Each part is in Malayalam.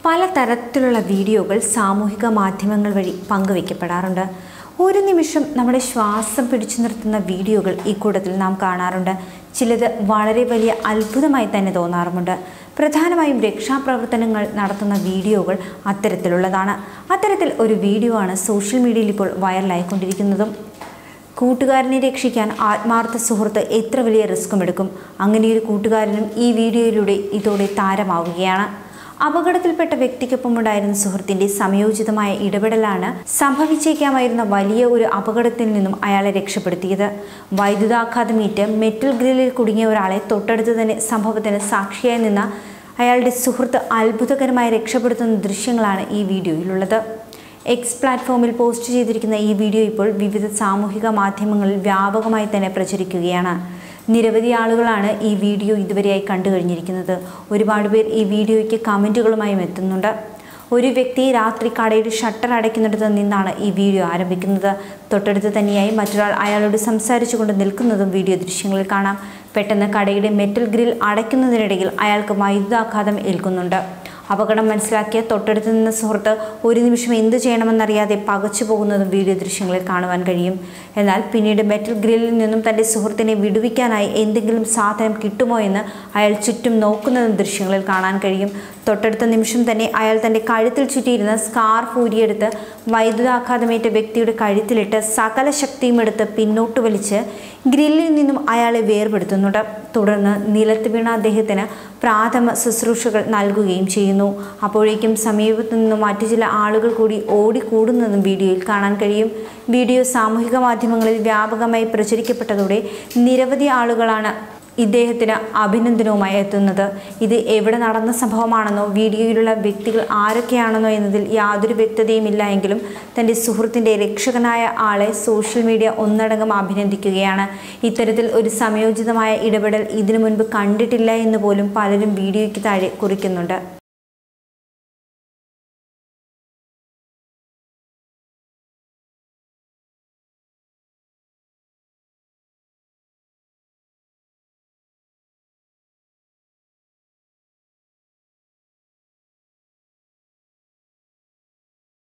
പലതരത്തിലുള്ള വീഡിയോകൾ സാമൂഹിക മാധ്യമങ്ങൾ വഴി പങ്കുവയ്ക്കപ്പെടാറുണ്ട് ഒരു നിമിഷം നമ്മുടെ ശ്വാസം പിടിച്ചു നിർത്തുന്ന വീഡിയോകൾ ഈ കൂട്ടത്തിൽ നാം കാണാറുണ്ട് ചിലത് വളരെ വലിയ അത്ഭുതമായി തന്നെ തോന്നാറുമുണ്ട് പ്രധാനമായും രക്ഷാപ്രവർത്തനങ്ങൾ നടത്തുന്ന വീഡിയോകൾ അത്തരത്തിലുള്ളതാണ് അത്തരത്തിൽ ഒരു വീഡിയോ ആണ് സോഷ്യൽ മീഡിയയിൽ ഇപ്പോൾ വൈറലായിക്കൊണ്ടിരിക്കുന്നതും കൂട്ടുകാരനെ രക്ഷിക്കാൻ ആത്മാർത്ഥ സുഹൃത്ത് എത്ര വലിയ റിസ്ക്കും എടുക്കും അങ്ങനെയൊരു കൂട്ടുകാരനും ഈ വീഡിയോയിലൂടെ ഇതോടെ താരമാവുകയാണ് അപകടത്തിൽപ്പെട്ട വ്യക്തിക്കൊപ്പം ഉണ്ടായിരുന്ന സുഹൃത്തിന്റെ സമയോചിതമായ ഇടപെടലാണ് സംഭവിച്ചേക്കാമായിരുന്ന വലിയ ഒരു അപകടത്തിൽ നിന്നും അയാളെ രക്ഷപ്പെടുത്തിയത് വൈദ്യുതാഘാതമേറ്റ് മെറ്റൽ ഗ്രില്ലിൽ കുടുങ്ങിയ ഒരാളെ തൊട്ടടുത്ത് തന്നെ സംഭവത്തിന് സാക്ഷിയായി നിന്ന അയാളുടെ സുഹൃത്ത് അത്ഭുതകരമായി രക്ഷപ്പെടുത്തുന്ന ദൃശ്യങ്ങളാണ് ഈ വീഡിയോയിലുള്ളത് എക്സ് പ്ലാറ്റ്ഫോമിൽ പോസ്റ്റ് ചെയ്തിരിക്കുന്ന ഈ വീഡിയോ ഇപ്പോൾ വിവിധ സാമൂഹിക മാധ്യമങ്ങളിൽ വ്യാപകമായി തന്നെ പ്രചരിക്കുകയാണ് നിരവധി ആളുകളാണ് ഈ വീഡിയോ ഇതുവരെയായി കണ്ടു കഴിഞ്ഞിരിക്കുന്നത് ഒരുപാട് പേർ ഈ വീഡിയോയ്ക്ക് കമൻറ്റുകളുമായും എത്തുന്നുണ്ട് ഒരു വ്യക്തി രാത്രി കടയുടെ ഷട്ടർ അടയ്ക്കുന്നിടത്ത് നിന്നാണ് ഈ വീഡിയോ ആരംഭിക്കുന്നത് തൊട്ടടുത്ത് തന്നെയായി മറ്റൊരാൾ അയാളോട് സംസാരിച്ചുകൊണ്ട് നിൽക്കുന്നതും വീഡിയോ ദൃശ്യങ്ങളിൽ കാണാം പെട്ടെന്ന് കടയുടെ മെറ്റൽ ഗ്രിൽ അടയ്ക്കുന്നതിനിടയിൽ അയാൾക്ക് വൈദ്യുതാഘാതം ഏൽക്കുന്നുണ്ട് അപകടം മനസ്സിലാക്കിയ തൊട്ടടുത്ത് നിന്ന സുഹൃത്ത് ഒരു നിമിഷം എന്തു ചെയ്യണമെന്നറിയാതെ പകച്ചു പോകുന്നതും വീഡിയോ ദൃശ്യങ്ങളിൽ കാണുവാൻ കഴിയും എന്നാൽ പിന്നീട് മെറ്റൽ ഗ്രില്ലിൽ നിന്നും തൻ്റെ സുഹൃത്തിനെ വിടുവിക്കാനായി എന്തെങ്കിലും സാധനം കിട്ടുമോ എന്ന് അയാൾ ചുറ്റും നോക്കുന്നതും ദൃശ്യങ്ങളിൽ കാണാൻ കഴിയും തൊട്ടടുത്ത നിമിഷം തന്നെ അയാൾ തൻ്റെ കഴുത്തിൽ ചുറ്റിയിരുന്ന സ്കാർഫ് ഊരിയെടുത്ത് വൈദ്യുതാഘാതമേറ്റ വ്യക്തിയുടെ കഴുത്തിലിട്ട് സകല ശക്തിയും എടുത്ത് പിന്നോട്ട് വലിച്ച് ഗ്രില്ലിൽ നിന്നും അയാളെ വേർപെടുത്തുന്നുണ്ട് തുടർന്ന് നിലത്ത് വീണ അദ്ദേഹത്തിന് പ്രാഥമ ശുശ്രൂഷകൾ നൽകുകയും ചെയ്യുന്നു അപ്പോഴേക്കും സമീപത്തു നിന്നും മറ്റു ചില ആളുകൾ കൂടി ഓടിക്കൂടുന്നതും വീഡിയോയിൽ കാണാൻ കഴിയും വീഡിയോ സാമൂഹിക മാധ്യമങ്ങളിൽ വ്യാപകമായി പ്രചരിക്കപ്പെട്ടതോടെ നിരവധി ആളുകളാണ് ഇദ്ദേഹത്തിന് അഭിനന്ദനവുമായി എത്തുന്നത് ഇത് എവിടെ നടന്ന സംഭവമാണെന്നോ വീഡിയോയിലുള്ള വ്യക്തികൾ ആരൊക്കെയാണെന്നോ എന്നതിൽ യാതൊരു വ്യക്തതയുമില്ല എങ്കിലും തൻ്റെ സുഹൃത്തിൻ്റെ രക്ഷകനായ ആളെ സോഷ്യൽ മീഡിയ ഒന്നടങ്കം അഭിനന്ദിക്കുകയാണ് ഇത്തരത്തിൽ ഒരു സംയോജിതമായ ഇടപെടൽ ഇതിനു മുൻപ് കണ്ടിട്ടില്ല എന്ന് പോലും പലരും വീഡിയോയ്ക്ക് താഴെ കുറിക്കുന്നുണ്ട്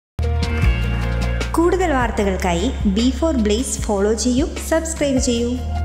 കൂടുതൽ വാർത്തകൾക്കായി ബി ഫോർ ബ്ലേസ് ഫോളോ ചെയ്യൂ സബ്സ്ക്രൈബ് ചെയ്യൂ